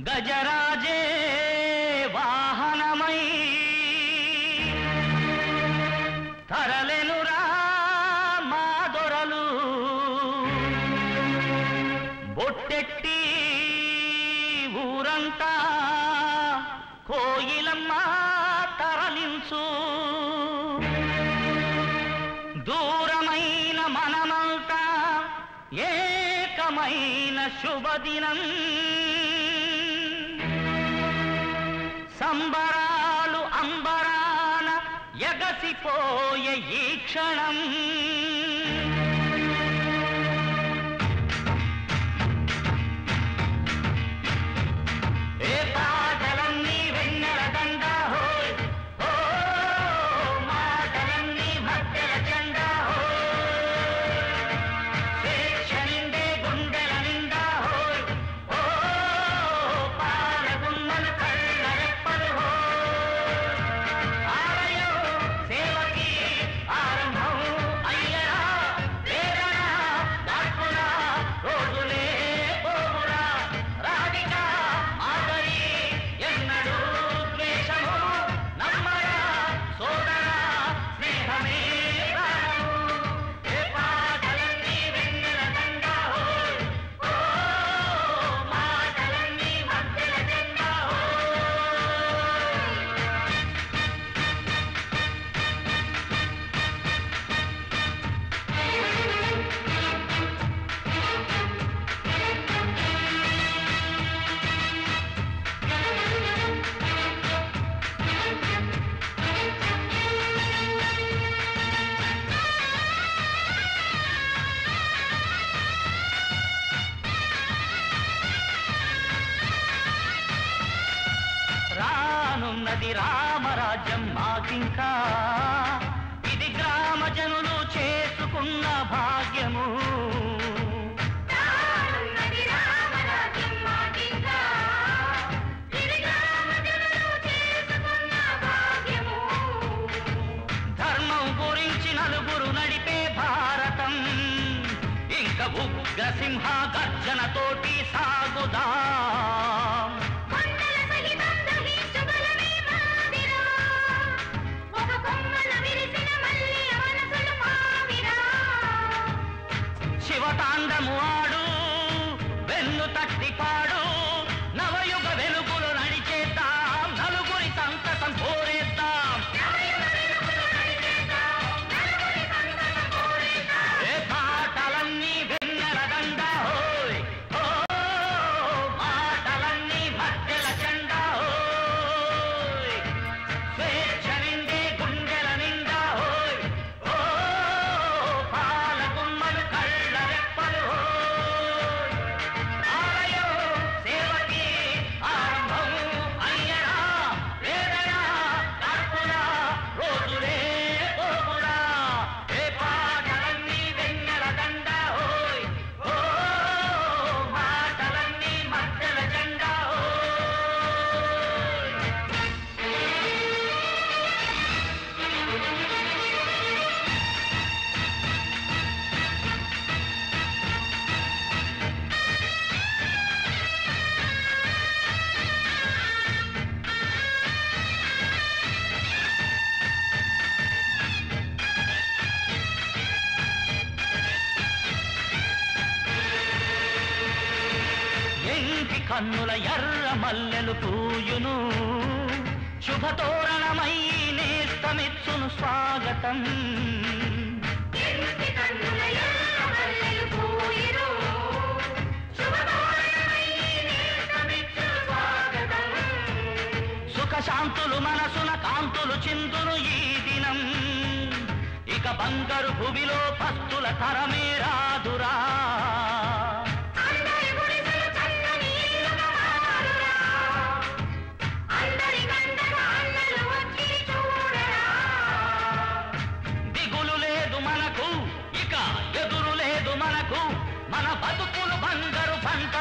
గజరాజే వాహనమై తరలెనురా మా దొరలు బొట్టెట్టి ఊరంతా కోయిలమ్మ తరలించు దూరమైన మనమంతా ఏకమైన శుభదినం సంబరాలు అంబరాన ఎగసిపోయే ఈ క్షణం ఏ పాటలన్నీ వెన్నెల దండ హోయ్ ఓ మాటలన్నీ మధ్యల జెండ హోయ్ స్వేచ్ఛ నిండే గుండెల నిండా హోయ్ ఓ పాలగుమ్మల కళ్ళ రెప్పలు హోయ్ ఆలయం సేవకి ఆరంభం అయ్యరా వేదన దాటునా రోజులే పోవురా రాధిక ఆదరి ఎన్నడూ ద్వేషము నమ్మరా సోదరా స్నేహమే ప్రాణము ఏ పాటలన్నీ వెన్నెల దండ హోయ్ ఓ మాటలన్నీ మధ్యల జెండా హోయ్ రానున్నది రామరాజ్యం మాకింకా ఇది గ్రామ జనులు చేసుకున్న భాగ్యము రానున్నది రామరాజ్యం మాకింకా. ఇది గ్రామజనులు చేసుకున్న భాగ్యము. ధర్మం గురించి నలుగురు నడిపే భారతం ఇంకా ఉగ్ర సింహ గర్జనతోటి సాగుదా కొండల సహితం దహించు బలమే మాదిరా. ఒక కొమ్మన విరిసిన మల్లి మనసులు మావిరా. శివతాండము ఆడు వెన్ను తట్టి పాడు నవయుగ వెలుగులు నడిచేద్దాం నలుగురి సంతసం కోరేద్దాం నవయుగ వెలుగులు నడిచేద్దాం. నలుగురి సంతతం కోరేద్దాం. ఏ పాటలన్నీ వెన్నెల దండ హోయ్ ఓ మాటలన్నీ మధ్యల జెండా హోయ్ స్వేచ్ఛ నిండే గుండెల నిండా హోయ్ ఓ పాలగుమ్మలు కళ్ళ రెప్పలు హోయ్ ఆలయం సేవకి ఆరంభం అయ్యరా వేదన దాటునా రోజులే పోగురా ఏ పాటలన్నీ వెన్నెల దండ హోయ్ ఓ మాటలన్నీ మధ్యల జెండా హోయ్ ఎంకి కన్నుల ఎర్ర మల్లెలు పూయును శుభతోరణమై నేస్తమిచ్చును స్వాగతం ఎరుటి కన్నుల ఎర్ర మల్లెలు పూయిరు. శుభతోరణమై నేస్తమిచ్చు స్వాగతం. సుఖశాంతులు మనసున కాంతులు చిందును ఈ దినం ఇక బంగారు భువిలో పస్తుల తరమే రాదురా అందరి గుడిసెలు చల్లని ఇల్లుగా మారురా. అందరి గంటగా అన్నలు వచ్చి చూడరా. దిగులు లేదు మనకు ఇక ఎదురు లేదు మనకు మన బతుకులు బంగారు పంట